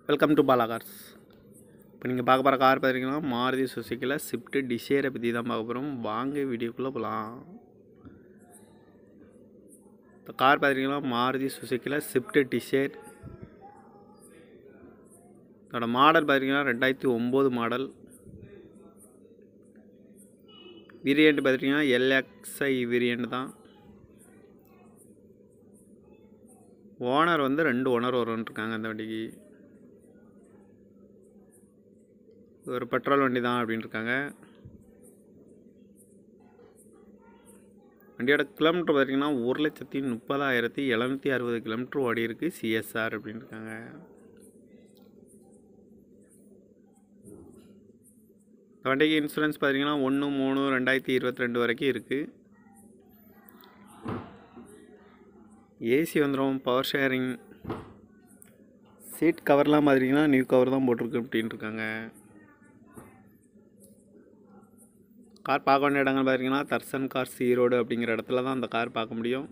welcome to Bala cars இப்போ நீங்கள் பார்க்க போகிற கார் பார்த்தீங்கன்னா மாருதி சுசுக்கியில் ஸ்விஃப்ட் டிசைரை பற்றி தான் பார்க்க போகிறோம் வாங்க வீடியோக்குள்ளே போகலாம் இப்போ கார் பார்த்தீங்கன்னா மாருதி சுசுக்கியில் ஸ்விஃப்ட் டிசைர் இதோட மாடல் பார்த்தீங்கன்னா ரெண்டாயிரத்தி ஒம்பது மாடல் வேரியண்ட் பார்த்தீங்கன்னா எல்எக்ஸ்ஐ வேரியண்ட் தான் ஓனர் வந்து ரெண்டு ஓனர் வரும்ன்ட்ருக்காங்க அந்த வண்டிக்கு ஒரு பெட்ரோல் வண்டி தான் அப்படின்னு இருக்காங்க வண்டியோட கிலோமீட்டர் பார்த்தீங்கன்னா ஒரு லட்சத்தி முப்பதாயிரத்தி எழுநூற்றி அறுபது கிலோமீட்டர் ஓடி இருக்குது சிஎஸ்ஆர் அப்படின்னு இருக்காங்க இந்த வண்டிக்கு இன்சூரன்ஸ் பார்த்தீங்கன்னா ஒன்று மூணு ரெண்டாயிரத்தி இருபத்தி ரெண்டு வரைக்கும் இருக்குது ஏசி வந்துடும் பவர் ஷேரிங் சீட் கவர்லாம் பார்த்தீங்கன்னா நியூ கவர் தான் போட்டிருக்கு அப்படின்னு இருக்காங்க கார் பார்க்க வேண்டிய இடங்கள் பார்த்தீங்கன்னா தர்சன் கார்ஸ் ஈரோடு அப்படிங்கிற இடத்துல தான் அந்த கார் பார்க்க முடியும்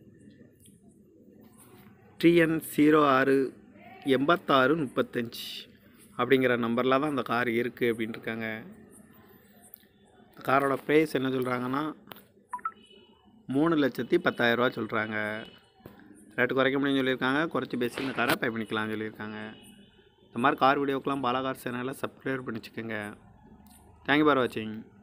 டிஎன் ஜீரோ ஆறு எண்பத்தாறு முப்பத்தஞ்சு அப்படிங்கிற நம்பரில் தான் அந்த கார் இருக்குது அப்படின்னு இருக்காங்க காரோட ப்ரைஸ் என்ன சொல்கிறாங்கன்னா மூணு லட்சத்தி பத்தாயிரரூவா சொல்கிறாங்க ரேட்டு குறைக்க முடியும்னு சொல்லியிருக்காங்க குறைச்சி பேசி இந்த காரை பை பண்ணிக்கலாம்னு சொல்லியிருக்காங்க இந்த மாதிரி கார் வீடியோக்கெலாம் பாலா கார் சேனலில் சப்ஸ்கிரைப் பண்ணிச்சுக்கோங்க தேங்க்யூ ஃபார் வாட்சிங்